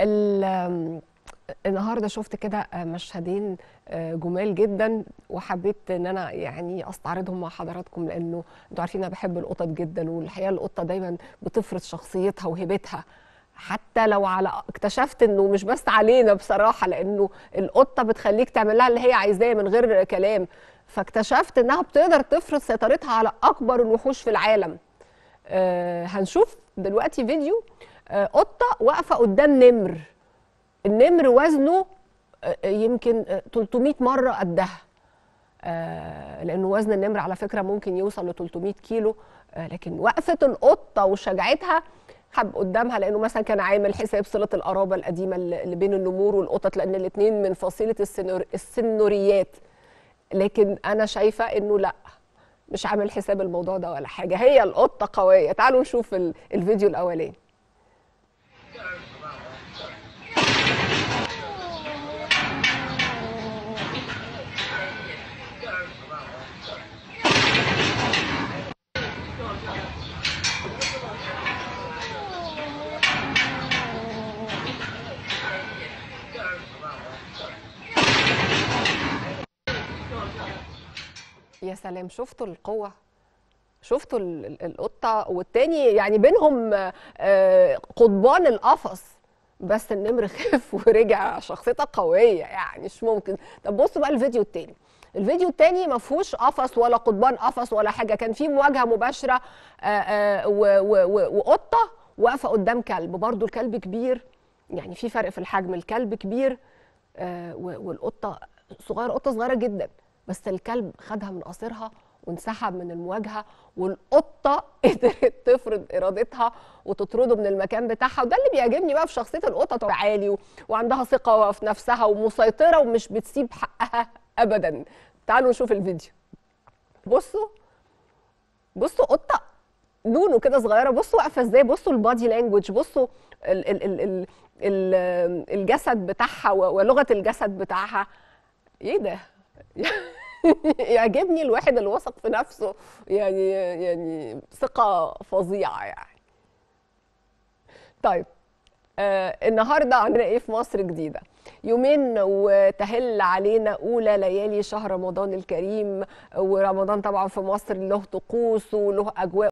ال- النهارده شفت كده مشهدين جمال جدا وحبيت ان انا يعني استعرضهم مع حضراتكم لانه انتوا عارفين انا بحب القطط جدا والحقيقه القطه دايما بتفرض شخصيتها وهيبتها حتى لو على اكتشفت انه مش بس علينا بصراحه لانه القطه بتخليك تعمل لها اللي هي عايزاه من غير كلام فاكتشفت انها بتقدر تفرض سيطرتها على اكبر الوحوش في العالم آه هنشوف دلوقتي فيديو آه قطه واقفه قدام نمر النمر وزنه آه يمكن آه 300 مره قدها آه لانه وزن النمر على فكره ممكن يوصل ل 300 كيلو آه لكن وقفه القطه وشجاعتها حب قدامها لانه مثلا كان عامل حساب صله القرابه القديمه اللي بين النمور والقطط لان الاثنين من فصيله السنور السنوريات لكن انا شايفه انه لا مش عامل حساب الموضوع ده ولا حاجه هي القطه قويه تعالوا نشوف الفيديو الاولاني يا سلام شفتوا القوة شفتوا القطة والتاني يعني بينهم قضبان القفص بس النمر خف ورجع شخصيتها قوية يعني مش ممكن طب بصوا بقى الفيديو التاني الفيديو التاني ما فيهوش قفص ولا قضبان قفص ولا حاجة كان في مواجهة مباشرة وقطة واقفة قدام كلب برضو الكلب كبير يعني في فرق في الحجم الكلب كبير والقطة صغيرة قطة صغيرة جدا بس الكلب خدها من قصرها وانسحب من المواجهه والقطه قدرت تفرض ارادتها وتطرده من المكان بتاعها وده اللي بيعجبني بقى في شخصيه القطط عالي و... وعندها ثقه في نفسها ومسيطره ومش بتسيب حقها ابدا تعالوا نشوف الفيديو بصوا بصوا قطه نونو كده صغيره بصوا واقفه ازاي بصوا البادي لانجوج بصوا ال ال ال ال ال الجسد بتاعها ولغه الجسد بتاعها ايه ده يعجبني الواحد اللي واثق في نفسه يعني يعني ثقة فظيعة يعني. طيب آه النهارده عندنا ايه في مصر جديدة؟ يومين وتهل علينا اولى ليالي شهر رمضان الكريم ورمضان طبعا في مصر له طقوس وله اجواء